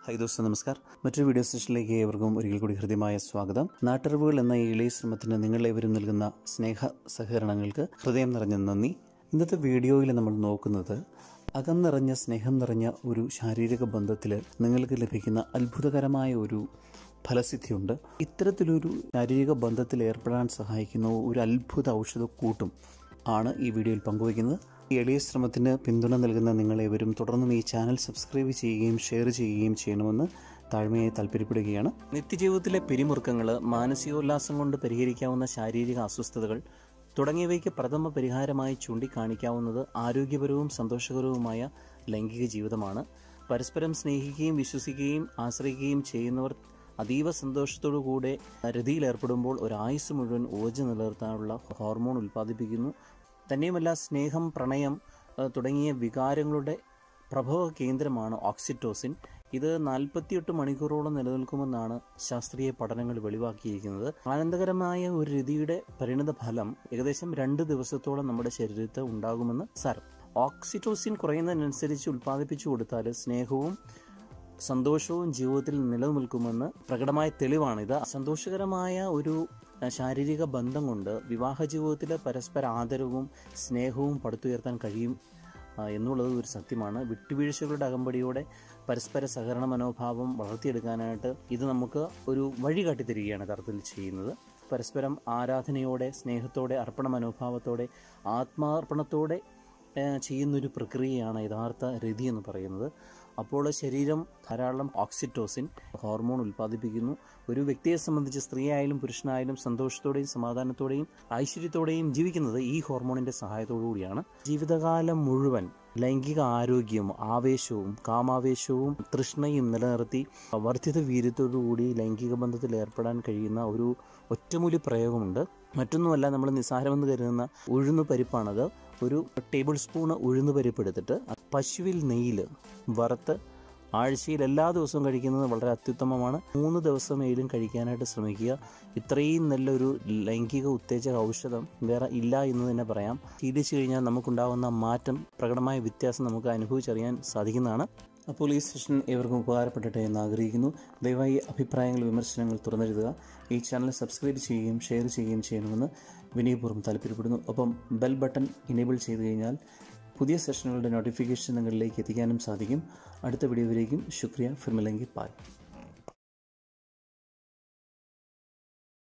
high ദോസ്ത നമസ്കാർ മറ്റൊരു video സെഷനിലേക്ക് ഏവർക്കും ഒരിക്കൽ കൂടി ഹൃദ്യമായ സ്വാഗതം നാട്ടറിവുകൾ എന്ന ഈ എളിയ ശ്രമത്തിന് നിങ്ങളേവരും നൽകുന്ന സ്നേഹ സഹകരണങ്ങൾക്ക് ഹൃദയം നിറഞ്ഞ നന്ദി ഇന്നത്തെ വീഡിയോയിൽ നമ്മൾ നോക്കുന്നത് അകന്നിറഞ്ഞ സ്നേഹം നിറഞ്ഞ ഒരു ശാരീരിക ബന്ധത്തിൽ നിങ്ങൾക്ക് ലഭിക്കുന്ന അത്ഭുതകരമായ ഒരു ഫലസിദ്ധിയുണ്ട് ഇത്തരത്തിലൊരു ശാരീരിക ബന്ധത്തിൽ ഏർപ്പെടാൻ സഹായിക്കുന്ന ഒരു അത്ഭുത ഔഷധക്കൂട്ടും ആണ് ഈ വീഡിയോയിൽ പങ്കുവയ്ക്കുന്നത് ഈ എളിയ ശ്രമത്തിന് പിന്തുണ നൽകുന്ന നിങ്ങളേവരും തുടർന്നും ഈ ചാനൽ സബ്സ്ക്രൈബ് ചെയ്യുകയും ഷെയർ ചെയ്യുകയും ചെയ്യണമെന്ന് താഴ്മയായി താല്പര്യപ്പെടുകയാണ് നിത്യജീവിതത്തിലെ പിരിമുറുക്കങ്ങൾ മാനസികോല്ലാസം കൊണ്ട് പരിഹരിക്കാവുന്ന ശാരീരിക അസ്വസ്ഥതകൾ തുടങ്ങിയവയ്ക്ക് പ്രഥമ പരിഹാരമായി ചൂണ്ടിക്കാണിക്കാവുന്നത് ആരോഗ്യപരവും സന്തോഷകരവുമായ ലൈംഗിക ജീവിതമാണ് പരസ്പരം സ്നേഹിക്കുകയും വിശ്വസിക്കുകയും ആശ്രയിക്കുകയും ചെയ്യുന്നവർ അതീവ സന്തോഷത്തോടുകൂടെ രതിയിലേർപ്പെടുമ്പോൾ ഒരായുസ് മുഴുവൻ ഊർജ്ജം നിലനിർത്താനുള്ള ഹോർമോൺ ഉൽപ്പാദിപ്പിക്കുന്നു തന്നെയുമല്ല സ്നേഹം പ്രണയം ഏഹ്, തുടങ്ങിയ വികാരങ്ങളുടെ പ്രഭവ കേന്ദ്രമാണ് ഓക്സിറ്റോസിൻ ഇത് നാൽപ്പത്തിയെട്ട് മണിക്കൂറോളം നിലനിൽക്കുമെന്നാണ് ശാസ്ത്രീയ പഠനങ്ങൾ വെളിവാക്കിയിരിക്കുന്നത് ആനന്ദകരമായ ഒരു രതിയുടെ പരിണിത ഫലം ഏകദേശം രണ്ട് ദിവസത്തോളം നമ്മുടെ ശരീരത്തിൽ ഉണ്ടാകുമെന്ന് സാരം ഓക്സിറ്റോസിൻ കുറയുന്നതിനനുസരിച്ച് ഉൽപ്പാദിപ്പിച്ചു കൊടുത്താൽ സ്നേഹവും സന്തോഷവും ജീവിതത്തിൽ നിലനിൽക്കുമെന്ന് പ്രകടമായ തെളിവാണിത് സന്തോഷകരമായ ഒരു അഹ്, ശാരീരിക ബന്ധം കൊണ്ട് വിവാഹ ജീവിതത്തിൽ പരസ്പര ആദരവും സ്നേഹവും പടുത്തുയർത്താൻ കഴിയും ആ, എന്നുള്ളത് ഒരു സത്യമാണ് വിട്ടുവീഴ്ചകളുടെ അകമ്പടിയോടെ പരസ്പര സഹകരണ മനോഭാവം വളർത്തിയെടുക്കാനായിട്ട് ഇത് നമുക്ക് ഒരു വഴി കാട്ടിത്തരികയാണ് യഥാർത്ഥത്തിൽ ചെയ്യുന്നത് പരസ്പരം ആരാധനയോടെ സ്നേഹത്തോടെ അർപ്പണ മനോഭാവത്തോടെ ആത്മാർപ്പണത്തോടെ ഏഹ് ചെയ്യുന്നൊരു പ്രക്രിയയാണ് യഥാർത്ഥ രതി എന്ന് പറയുന്നത് അപ്പോൾ ശരീരം ധാരാളം ഓക്സിറ്റോസിൻ ഹോർമോൺ ഉൽപ്പാദിപ്പിക്കുന്നു ഒരു വ്യക്തിയെ സംബന്ധിച്ച് സ്ത്രീയായാലും പുരുഷനായാലും സന്തോഷത്തോടെയും സമാധാനത്തോടെയും ഐശ്വര്യത്തോടെയും ജീവിക്കുന്നത് ഈ ഹോർമോണിന്റെ സഹായത്തോടു കൂടിയാണ് ജീവിതകാലം മുഴുവൻ ലൈംഗിക ആരോഗ്യവും ആവേശവും കാമാവേശവും തൃഷ്ണയും നിലനിർത്തി വർദ്ധിത വീര്യത്തോടുകൂടി ലൈംഗിക ബന്ധത്തിൽ ഏർപ്പെടാൻ കഴിയുന്ന ഒരു ഒറ്റമൂലി പ്രയോഗമുണ്ട് മറ്റൊന്നുമല്ല നമ്മൾ നിസ്സാരമെന്ന് കരുതുന്ന ഉഴുന്നു പരിപ്പാണത് ഒരു ടേബിൾ സ്പൂൺ ഉഴുന്നു പരിപ്പ് എടുത്തിട്ട് പശുവിൽ നെയ്യിൽ വറുത്ത് ആഴ്ചയിൽ എല്ലാ ദിവസവും കഴിക്കുന്നത് വളരെ അത്യുത്തമമാണ് മൂന്ന് ദിവസമേലും കഴിക്കാനായിട്ട് ശ്രമിക്കുക ഇത്രയും നല്ലൊരു ലൈംഗിക ഉത്തേജക ഔഷധം വേറെ ഇല്ല എന്ന് തന്നെ പറയാം ശീലിച്ചു കഴിഞ്ഞാൽ നമുക്കുണ്ടാകുന്ന മാറ്റം പ്രകടമായ വ്യത്യാസം നമുക്ക് അനുഭവിച്ചറിയാൻ സാധിക്കുന്നതാണ് അപ്പോൾ ഈ സെഷൻ ഏവർക്കും ഉപകാരപ്പെടട്ടെ എന്ന് ആഗ്രഹിക്കുന്നു ദയവായി അഭിപ്രായങ്ങൾ വിമർശനങ്ങൾ തുറന്നെഴുതുക ഈ ചാനൽ സബ്സ്ക്രൈബ് ചെയ്യുകയും ഷെയർ ചെയ്യുകയും ചെയ്യണമെന്ന് വിനയപൂർവ്വം താല്പര്യപ്പെടുന്നു ഒപ്പം ബെൽ ബട്ടൺ ഇനേബിൾ ചെയ്തു കഴിഞ്ഞാൽ പുതിയ സെഷനുകളുടെ നോട്ടിഫിക്കേഷൻ നിങ്ങളിലേക്ക് എത്തിക്കാനും സാധിക്കും അടുത്ത വീഡിയോയിലേക്കും ശുക്രിയ ഫിർമിലെങ്കി പായ്